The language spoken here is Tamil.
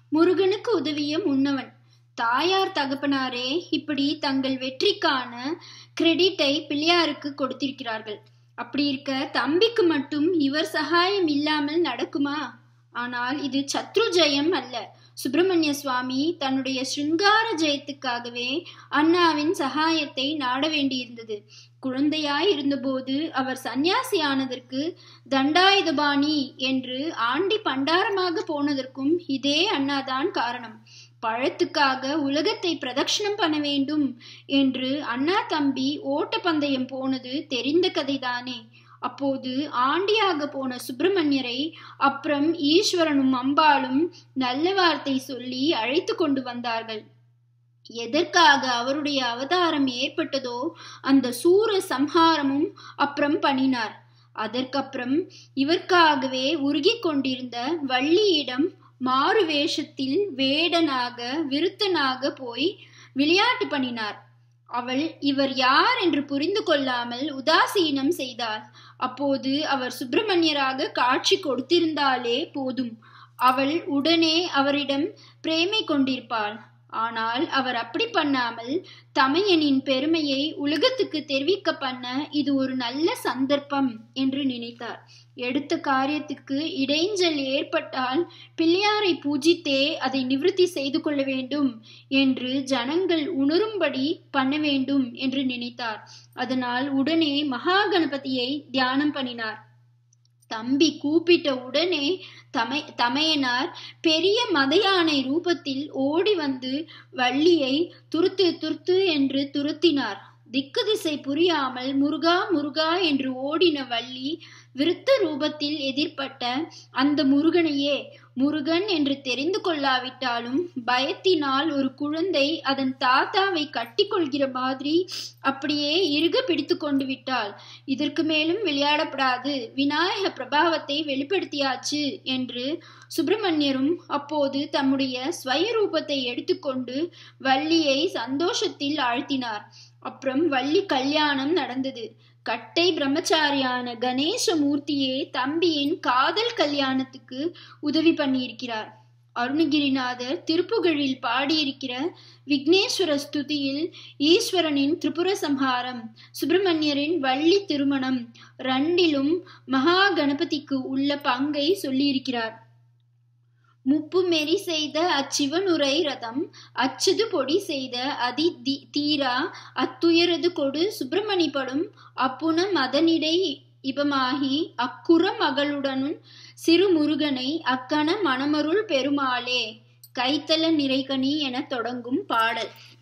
முருகனுக்கு உதவிய முன்னவன் தாயார் தகப்பனாரே இப்படி தங்கள் வெற்றிக்கான கிரெடிட்டை பிள்ளையாருக்கு கொடுத்திருக்கிறார்கள் அப்படி இருக்க தம்பிக்கு மட்டும் இவர் சகாயம் இல்லாமல் நடக்குமா ஆனால் இது சத்ரு ஜெயம் அல்ல சுப்பிரமணிய சுவாமி தன்னுடைய சிருங்கார ஜெயத்துக்காகவே அண்ணாவின் சகாயத்தை நாட வேண்டியிருந்தது குழந்தையாய் இருந்தபோது அவர் சந்நியாசி ஆனதற்கு தண்டாயுதபாணி என்று ஆண்டி பண்டாரமாக போனதற்கும் இதே அண்ணாதான் காரணம் பழத்துக்காக உலகத்தை பிரதட்சணம் பண்ண வேண்டும் என்று அண்ணா தம்பி ஓட்டப்பந்தயம் போனது தெரிந்த கதைதானே அப்போது ஆண்டியாக போன சுப்பிரமணியரை அப்புறம் ஈஸ்வரனும் அம்பாளும் நல்ல வார்த்தை சொல்லி அழைத்து கொண்டு வந்தார்கள் எதற்காக அவருடைய அவதாரம் ஏற்பட்டதோ அந்த சூர சம்ஹாரமும் அப்புறம் பண்ணினார் அதற்கப்புறம் இவர்க்காகவே உருகி கொண்டிருந்த வள்ளியிடம் மாறு வேஷத்தில் வேடனாக விருத்தனாக போய் விளையாட்டு பண்ணினார் அவள் இவர் யார் என்று புரிந்து கொள்ளாமல் உதாசீனம் செய்தாள் அப்போது அவர் சுப்பிரமணியராக காட்சி கொடுத்திருந்தாலே போதும் அவள் உடனே அவரிடம் பிரேமை கொண்டிருப்பாள் ஆனால் அவர் அப்படி பண்ணாமல் தமையனின் பெருமையை உலகத்துக்கு தெரிவிக்க பண்ண இது ஒரு நல்ல சந்தர்ப்பம் என்று நினைத்தார் எடுத்த காரியத்துக்கு இடைஞ்சல் ஏற்பட்டால் பிள்ளையாரை பூஜித்தே அதை நிவிருத்தி செய்து கொள்ள வேண்டும் என்று ஜனங்கள் உணரும்படி பண்ண வேண்டும் என்று நினைத்தார் அதனால் உடனே மகா கணபதியை தியானம் பண்ணினார் தம்பி கூப்பிட்ட உடனே தமை தமையனார் பெரிய மதையானை ரூபத்தில் ஓடி வந்து வள்ளியை துருத்து துருத்து என்று துருத்தினார் திக்கு திசை புரியாமல் முருகா முருகா என்று ஓடின வள்ளி விருத்த ரூபத்தில் எதிர்பட்ட அந்த முருகனையே முருகன் என்று தெரிந்து கொள்ளாவிட்டாலும் பயத்தினால் ஒரு குழந்தை அதன் தாத்தாவை கட்டி கொள்கிற மாதிரி அப்படியே இறுக பிடித்து கொண்டு விட்டாள் இதற்கு மேலும் விளையாடப்படாது விநாயக பிரபாவத்தை வெளிப்படுத்தியாச்சு என்று சுப்பிரமணியரும் அப்போது தம்முடைய ஸ்வயரூபத்தை எடுத்துக்கொண்டு வள்ளியை சந்தோஷத்தில் ஆழ்த்தினார் அப்புறம் வள்ளி கல்யாணம் நடந்தது கட்டை பிரம்மச்சாரியான கணேச மூர்த்தியே தம்பியின் காதல் கல்யாணத்துக்கு உதவி பண்ணியிருக்கிறார் அருணகிரிநாதர் திருப்புகழில் பாடியிருக்கிற விக்னேஸ்வர ஸ்துதியில் ஈஸ்வரனின் திரிபுர சம்ஹாரம் சுப்பிரமணியரின் வள்ளி திருமணம் ரெண்டிலும் மகா கணபதிக்கு உள்ள பங்கை சொல்லியிருக்கிறார் முப்பு மெறி செய்த அச்சிவனுரை ரதம் அச்சது பொடி செய்த அதி தீரா அத்துயரது கொடு சுப்பிரமணிப்படும் அப்புன மதனிடை இபமாகி அக்குற மகளுடனும் சிறு முருகனை அக்கண மணமருள் பெருமாளே கைத்தல நிறைகனி என தொடங்கும் பாடல்